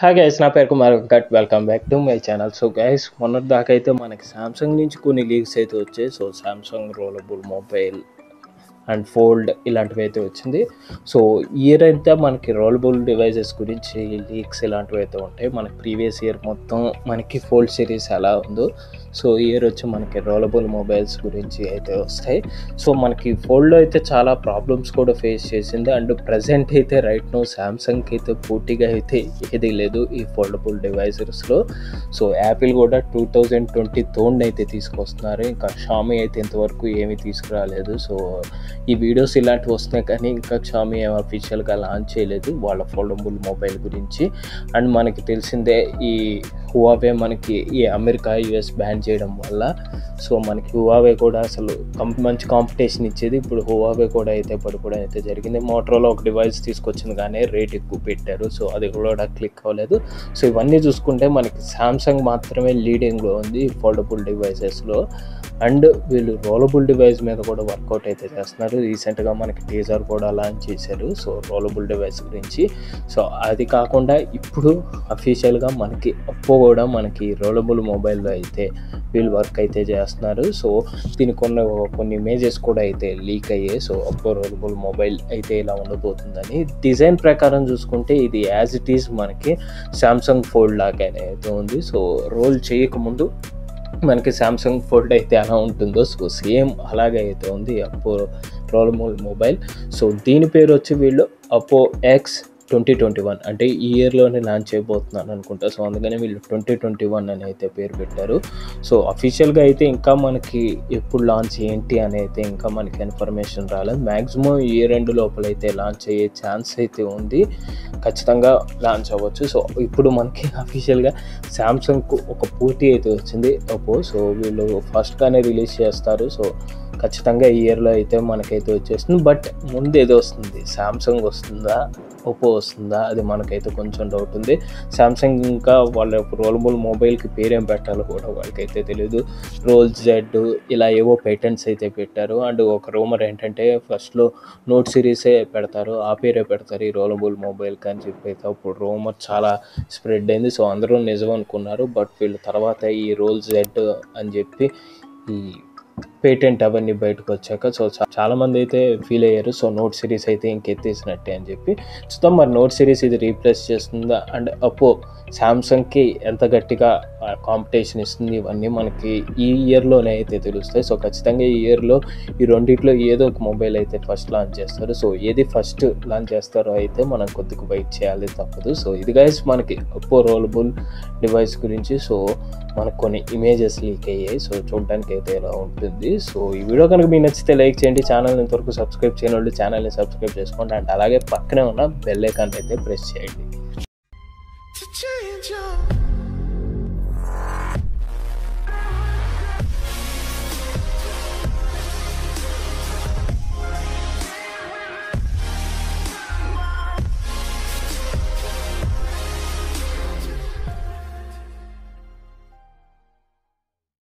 hi guys నా పేరు Kumar Venkat welcome back to my channel so guys మొన్నటి దాకా అయితే మనకి సామ్సంగ్ నుంచి కొన్ని లీక్స్ అయితే వచ్చాయి so Samsung rollable mobile and fold ఇలాంటివి అయితే వచ్చింది సో ఇయర్ అయితే మనకి రోలబుల్ డివైజెస్ గురించి లీక్స్ ఇలాంటివి అయితే ఉంటాయి మనకి ప్రీవియస్ ఇయర్ మొత్తం మనకి ఫోల్డ్ సిరీస్ ఎలా ఉందో సో ఇయర్ వచ్చి మనకి రోలబుల్ మొబైల్స్ గురించి అయితే వస్తాయి సో మనకి ఫోల్డ్లో అయితే చాలా ప్రాబ్లమ్స్ కూడా ఫేస్ చేసింది అండ్ ప్రజెంట్ అయితే రైట్ నో శాంసంగ్కి అయితే పూర్తిగా అయితే ఏది లేదు ఈ ఫోల్డబుల్ డివైజెస్లో సో యాపిల్ కూడా టూ థౌజండ్ ట్వంటీ థర్డ్ అయితే తీసుకొస్తున్నారు ఇంకా షామీ అయితే ఇంతవరకు ఏమీ తీసుకురాలేదు సో ఈ వీడియోస్ ఇలాంటివి వస్తున్నాయి కానీ ఇంకా షామీ ఏం అఫీషియల్గా లాంచ్ చేయలేదు వాళ్ళ ఫోల్డబుల్ మొబైల్ గురించి అండ్ మనకి తెలిసిందే ఈ హువావే మనకి ఈ అమెరికా యుఎస్ బ్యాన్ చేయడం వల్ల సో మనకి హువావే కూడా అసలు కం- మంచి కాంపిటీషన్ ఇచ్చేది ఇప్పుడు హువావే కూడా అయితే పడిపోవడం అయితే జరిగింది మోటరోలో ఒక డివైస్ తీసుకొచ్చింది కానీ రేట్ ఎక్కువ పెట్టారు సో అది కూడా క్లిక్ అవ్వలేదు సో ఇవన్నీ చూసుకుంటే మనకి సామ్సంగ్ మాత్రమే లీడింగ్లో ఉంది ఫోల్డబుల్ డివైసెస్లో అండ్ వీళ్ళు రోలబుల్ డివైస్ మీద కూడా వర్కౌట్ అయితే చేస్తున్నారు రీసెంట్గా మనకి టీజర్ కూడా లాంచ్ చేశారు సో రోలబుల్ డివైస్ గురించి సో అది కాకుండా ఇప్పుడు అఫీషియల్గా మనకి అప్పో కూడా మనకి రోలబుల్ మొబైల్లో అయితే వీళ్ళు వర్క్ అయితే చేస్తున్నారు సో దీని కొన్ని కొన్ని ఇమేజెస్ కూడా అయితే లీక్ అయ్యాయి సో అప్పో రోలబుల్ మొబైల్ అయితే ఇలా ఉండబోతుందని డిజైన్ ప్రకారం చూసుకుంటే ఇది యాజ్ ఇట్ ఈస్ మనకి సామ్సంగ్ ఫోల్డ్ లాగానే అయితే ఉంది సో రోల్ చేయకముందు మనకి సామ్సంగ్ ఫోల్డ్ అయితే ఎలా ఉంటుందో సో సేమ్ అలాగే అయితే ఉంది అప్పో రోలబుల్ మొబైల్ సో దీని పేరు వచ్చి వీళ్ళు అప్పో ఎక్స్ ట్వంటీ ట్వంటీ వన్ అంటే ఈ ఇయర్లోనే లాంచ్ చేయబోతున్నాను అనుకుంటా సో అందుకనే వీళ్ళు ట్వంటీ ట్వంటీ వన్ అని అయితే పేరు పెట్టారు సో అఫీషియల్గా అయితే ఇంకా మనకి ఎప్పుడు లాంచ్ ఏంటి అని అయితే ఇంకా మనకి ఇన్ఫర్మేషన్ రాలేదు మ్యాక్సిమం ఈ రెండు లోపల అయితే లాంచ్ అయ్యే ఛాన్స్ అయితే ఉంది ఖచ్చితంగా లాంచ్ అవ్వచ్చు సో ఇప్పుడు మనకి అఫీషియల్గా శాంసంగ్కు ఒక పోటీ అయితే వచ్చింది ఒప్పో సో వీళ్ళు ఫస్ట్గానే రిలీజ్ చేస్తారు సో ఖచ్చితంగా ఈ ఇయర్లో అయితే మనకైతే వచ్చేస్తుంది బట్ ముందు ఏదో వస్తుంది శాంసంగ్ వస్తుందా ఒప్పో వస్తుందా అది మనకైతే కొంచెం డౌట్ ఉంది శాంసంగ్ ఇంకా వాళ్ళ రోలబుల్ మొబైల్కి పేరేం పెట్టాలో కూడా వాళ్ళకైతే తెలియదు రోల్ జెడ్ ఇలా ఏవో పేటెంట్స్ అయితే పెట్టారు అండ్ ఒక రూమర్ ఏంటంటే ఫస్ట్లో నోట్ సిరీసే పెడతారు ఆ పేరే పెడతారు ఈ రోలబుల్ మొబైల్కి అని చెప్పి అయితే అప్పుడు రూమర్ చాలా స్ప్రెడ్ అయింది సో అందరూ నిజం అనుకున్నారు బట్ వీళ్ళు తర్వాత ఈ రోల్ జెడ్ అని చెప్పి ఈ పేటెంట్ అవన్నీ బయటకు వచ్చాక సో చా- చాలా మంది అయితే ఫీల్ అయ్యారు సో నోట్ సిరీస్ అయితే ఇంకెత్తేసినట్టే అని చెప్పి చూద్దాం మరి నోట్ సిరీస్ ఇది రీప్లేస్ చేస్తుందా అండ్ అప్పో శాంసంగ్కి ఎంత గట్టిగా కాంపిటీషన్ ఇస్తుంది ఇవన్నీ మనకి ఈ ఇయర్లోనే అయితే తెలుస్తాయి సో ఖచ్చితంగా ఈ ఇయర్లో ఈ రెండిట్లో ఏదో ఒక మొబైల్ అయితే ఫస్ట్ లాంచ్ చేస్తారు సో ఏది ఫస్ట్ లాంచ్ చేస్తారో అయితే మనం కొద్దిగా వెయిట్ చేయాలి తప్పదు సో ఇది గైస్ మనకి అప్పో రోలబుల్ డివైస్ గురించి సో మనకు కొన్ని ఇమేజెస్ లీక్ అయ్యాయి సో చూడడానికి అయితే ఎలా ఉంటుంది సో ఈ వీడియో కనుక మీకు నచ్చితే లైక్ చేయండి ఛానల్ ఇంతవరకు సబ్స్క్రైబ్ చేయని వాళ్ళు ఛానల్ని సబ్స్క్రైబ్ చేసుకోండి అండ్ అలాగే పక్కనే ఉన్న బెల్ ఐకాన్ అయితే ప్రెస్ చేయండి to change your